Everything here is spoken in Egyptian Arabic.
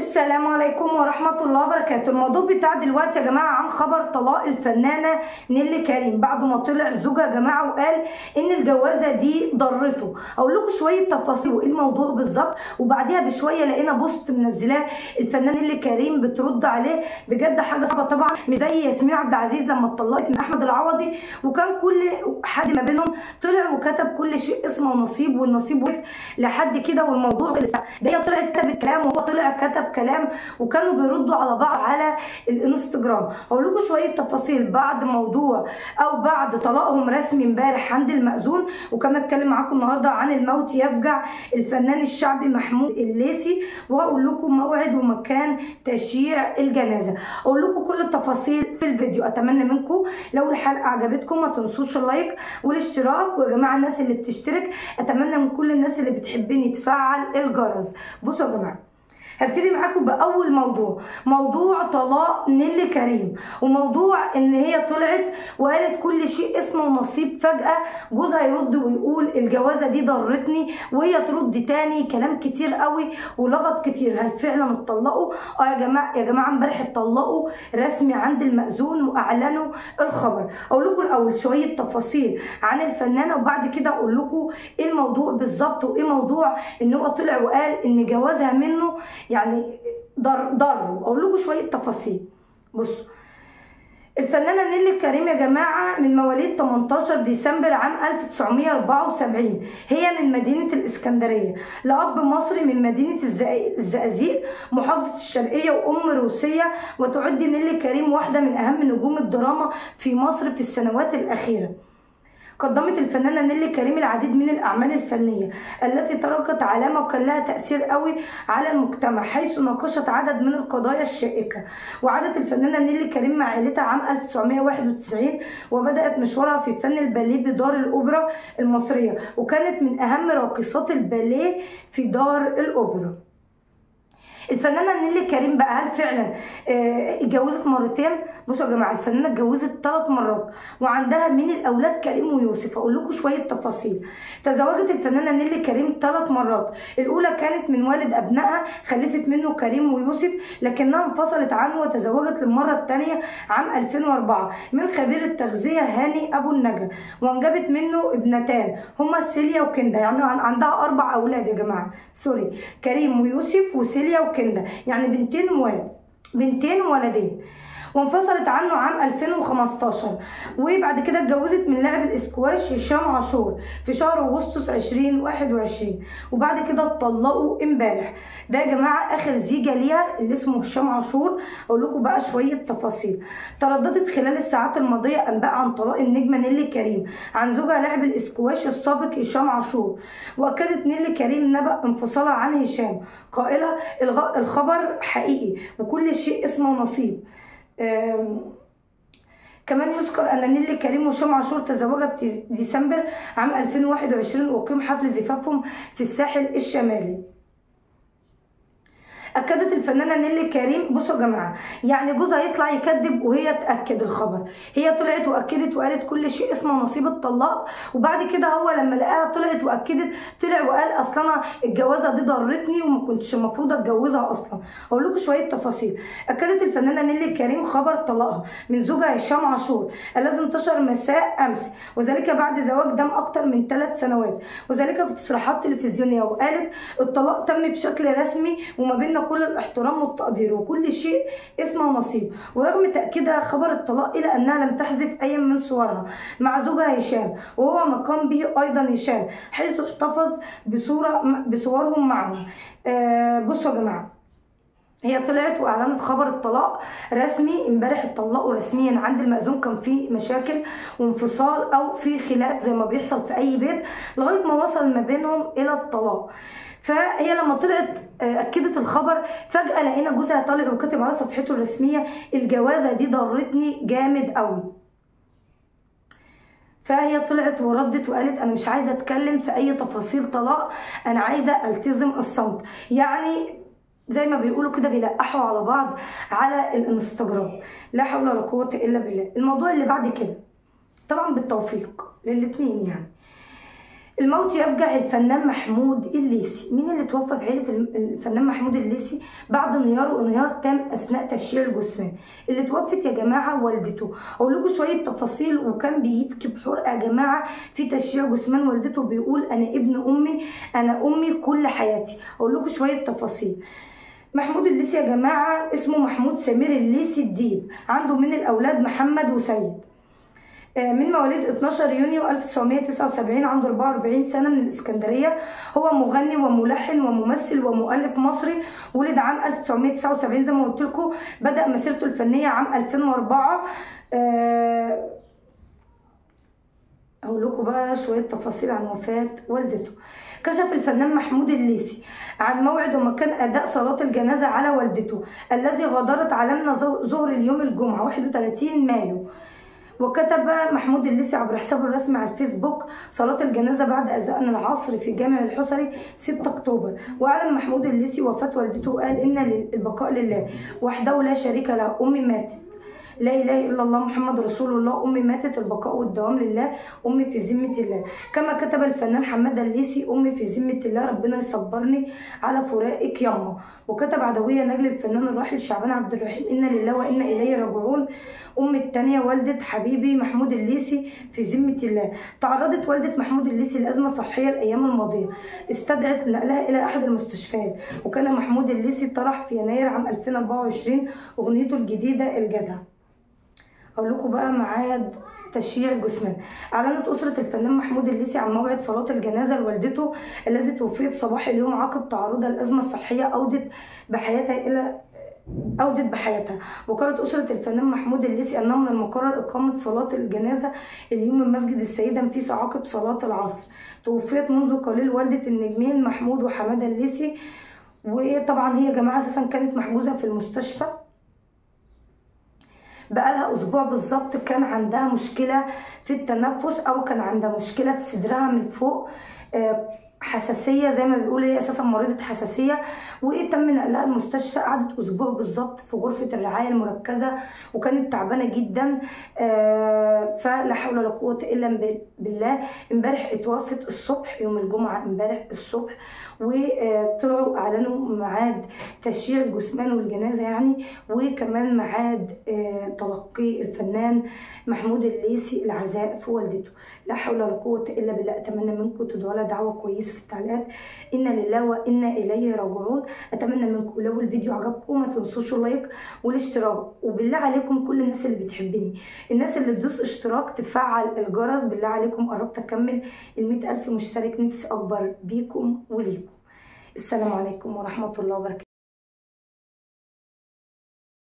السلام عليكم ورحمة الله وبركاته الموضوع بتاع دلوقتي يا جماعة عن خبر طلاق الفنانة نيلي كريم بعد ما طلع زوجها يا جماعة وقال ان الجوازة دي ضرته اقول لكم شوية تفاصيل وايه الموضوع بالظبط وبعديها بشوية لقينا بوست منزلاه الفنانة نيلي كريم بترد عليه بجد حاجة صعبة طبعا مش زي ياسمين عبد العزيز لما اتطلقت من احمد العوضي وكان كل حد ما بينهم طلع وكتب كل شيء اسمه نصيب والنصيب وقف لحد كده والموضوع خلص ده هي طلعت كتبت كلام وهو طلع كتب كلام وكانوا بيردوا على بعض على الانستجرام هقول لكم شويه تفاصيل بعد موضوع او بعد طلاقهم رسمي امبارح عند المأذون وكان اتكلم معاكم النهارده عن الموت يفجع الفنان الشعبي محمود الليثي وهقول لكم موعد ومكان تشييع الجنازه اقول لكم كل التفاصيل في الفيديو اتمنى منكم لو الحلقه عجبتكم ما تنسوش اللايك والاشتراك ويا جماعه الناس اللي بتشترك اتمنى من كل الناس اللي بتحبني تفعل الجرس بصوا يا جماعه هبتدي معاكم باول موضوع موضوع طلاق نيلي كريم وموضوع ان هي طلعت وقالت كل شيء اسمه نصيب فجاه جوزها يرد ويقول الجوازه دي ضرتني وهي ترد تاني كلام كتير قوي ولغط كتير هل فعلا اتطلقوا اه يا جماعه يا جماعه امبارح اتطلقوا رسمي عند المأذون واعلنوا الخبر اقول لكم الاول شويه تفاصيل عن الفنانه وبعد كده اقول لكم ايه الموضوع بالظبط وايه موضوع ان هو طلع وقال ان جوازها منه يعني ضر ضروا اقول لكم شويه تفاصيل بصوا الفنانة نيلي كريم يا جماعة من مواليد 18 ديسمبر عام 1974 هي من مدينة الإسكندرية لأب مصري من مدينة الزقازيق محافظة الشرقية وأم روسية وتعد نيلي كريم واحدة من أهم نجوم الدراما في مصر في السنوات الأخيرة قدمت الفنانة نيلي كريم العديد من الأعمال الفنية التي تركت علامة وكان لها تأثير قوي على المجتمع حيث ناقشت عدد من القضايا الشائكة وعادت الفنانة نيلي كريم مع عائلتها عام 1991 وبدأت مشوارها في فن الباليه بدار الأوبرا المصرية وكانت من أهم راقصات الباليه في دار الأوبرا الفنانه نيلي كريم بقى هل فعلا اتجوزت مرتين بصوا يا جماعه الفنانه اتجوزت ثلاث مرات وعندها من الاولاد كريم ويوسف اقول لكم شويه تفاصيل تزوجت الفنانه نيلي كريم ثلاث مرات الاولى كانت من والد ابنائها خلفت منه كريم ويوسف لكنها انفصلت عنه وتزوجت للمره الثانيه عام 2004 من خبير التغذيه هاني ابو النجا وانجبت منه ابنتان هما سيليا وكندا يعني عندها اربع اولاد يا جماعه سوري كريم ويوسف وسيليا وكندا كندا يعني بنتين وولد بنتين وولدين وانفصلت عنه عام 2015 وبعد كده اتجوزت من لاعب الاسكواش هشام عاشور في شهر اغسطس 2021 وبعد كده اتطلقوا امبارح ده يا جماعه اخر زيجه ليها اللي اسمه هشام عاشور اقول لكم بقى شويه تفاصيل ترددت خلال الساعات الماضيه انباء عن طلاق النجمه نيلي كريم عن زوجها لاعب الاسكواش السابق هشام عاشور واكدت نيلي كريم نبأ انفصالها عن هشام قائله الخبر حقيقي وكل شيء اسمه نصيب كمان يذكر ان نيلي كريم وهشام عاشور تزوجا في ديسمبر عام 2021 واقيم حفل زفافهم في الساحل الشمالي اكدت الفنانه نيلي كريم بصوا يا جماعه يعني جوزها يطلع يكذب وهي تاكد الخبر هي طلعت واكدت وقالت كل شيء اسمه نصيب الطلاق وبعد كده هو لما لقاها طلعت واكدت طلع وقال اصل انا الجوازه دي ضرتني وما كنتش المفروض اتجوزها اصلا اقول لكم شويه تفاصيل اكدت الفنانه نيلي كريم خبر طلاقها من زوجها هشام عاشور الذي انتشر مساء امس وذلك بعد زواج دام اكتر من ثلاث سنوات وذلك في تصريحات تلفزيونيه وقالت الطلاق تم بشكل رسمي وما بيننا كل الاحترام والتقدير وكل شيء اسمه نصيب ورغم تاكيدها خبر الطلاق الا انها لم تحذف اي من صورها مع زوجها هشام وهو ما قام به ايضا هشام حيث احتفظ بصوره بصورهم معه آه بصوا يا جماعه هي طلعت واعلنت خبر الطلاق رسمي امبارح اتطلقوا رسميا عند المأذون كان في مشاكل وانفصال او في خلاف زي ما بيحصل في اي بيت لغايه ما وصل ما بينهم الى الطلاق فهي لما طلعت اكدت الخبر فجاه لقينا جوزها طالع وكاتب على صفحته الرسميه الجوازه دي ضرتني جامد قوي فهي طلعت وردت وقالت انا مش عايزه اتكلم في اي تفاصيل طلاق انا عايزه التزم الصمت يعني زي ما بيقولوا كده بيلقحوا على بعض على الانستجرام لا حول ولا قوه الا بالله الموضوع اللي بعد كده طبعا بالتوفيق للاتنين يعني الموت يفجع الفنان محمود الليثي مين اللي توفى في عيله الفنان محمود الليثي بعد انهيار وانهيار تام اثناء تشييع الجثمان اللي توفت يا جماعه والدته اقول لكم شويه تفاصيل وكان بيبكي بحرقه يا جماعه في تشييع جثمان والدته بيقول انا ابن امي انا امي كل حياتي اقول لكم شويه تفاصيل محمود الليثي يا جماعه اسمه محمود سمير الليثي الديب عنده من الاولاد محمد وسيد من مواليد 12 يونيو 1979 عنده 44 سنة من الإسكندرية هو مغني وملحن وممثل ومؤلف مصري ولد عام 1979 زي ما قلت لكم بدأ مسيرته الفنية عام 2004 أقول لكم بقى شوية تفاصيل عن وفاة والدته كشف الفنان محمود الليثي عن موعد ومكان أداء صلاة الجنازة على والدته الذي غادرت عالمنا ظهر اليوم الجمعة 31 مايو وكتب محمود الليثي عبر حسابه الرسمي على الفيسبوك صلاة الجنازة بعد أذان العصر في جامع الحصري 6 أكتوبر وأعلن محمود الليثي وفاة والدته وقال إن البقاء لله وحده لا شريك له أمي ماتت لا اله الا الله محمد رسول الله امي ماتت البقاء والدوام لله امي في ذمه الله كما كتب الفنان حماده الليثي امي في ذمه الله ربنا يصبرني على فراقك ياما وكتب عدويه نجل الفنان الراحل شعبان عبد الرحيم انا لله وانا اليه راجعون ام الثانيه والده حبيبي محمود الليثي في ذمه الله تعرضت والده محمود الليثي لازمه صحيه الايام الماضيه استدعت نقلها الى احد المستشفيات وكان محمود الليثي طرح في يناير عام 2024 اغنيته الجديده الجدع اقول لكم بقى ميعاد تشييع الجثمان اعلنت اسره الفنان محمود الليثي عن موعد صلاه الجنازه لوالدته التي توفيت صباح اليوم عقب تعرضها لازمه صحيه اودت بحياتها الى أودت بحياتها وقالت أسرة الفنان محمود الليثي أنه من المقرر إقامة صلاة الجنازة اليوم من مسجد السيدة نفيسة عقب صلاة العصر توفيت منذ قليل والدة النجمين محمود وحمادة الليثي وطبعا هي جماعة أساسا كانت محجوزة في المستشفى بقالها اسبوع بالظبط كان عندها مشكله في التنفس او كان عندها مشكله في صدرها من فوق حساسيه زي ما بيقولوا هي اساسا مريضه حساسيه وتم نقلها المستشفى قعدت اسبوع بالظبط في غرفه الرعايه المركزه وكانت تعبانه جدا فلا حول ولا قوه الا بالله امبارح اتوفت الصبح يوم الجمعه امبارح الصبح وطلعوا اعلنوا ميعاد تشييع الجثمان والجنازه يعني وكمان ميعاد تلقي الفنان محمود الليثي العزاء في والدته لا حول ولا قوه الا بالله اتمنى منكم تدعوا لها دعوه كويسه في التعليقات انا لله وانا اليه راجعون اتمنى منكم لو الفيديو عجبكم ما تنسوش اللايك والاشتراك وبالله عليكم كل الناس اللي بتحبني الناس اللي تدوس اشتراك تفعل الجرس بالله عليكم قربت اكمل ال ألف مشترك نفسي اكبر بيكم وليكم السلام عليكم ورحمه الله وبركاته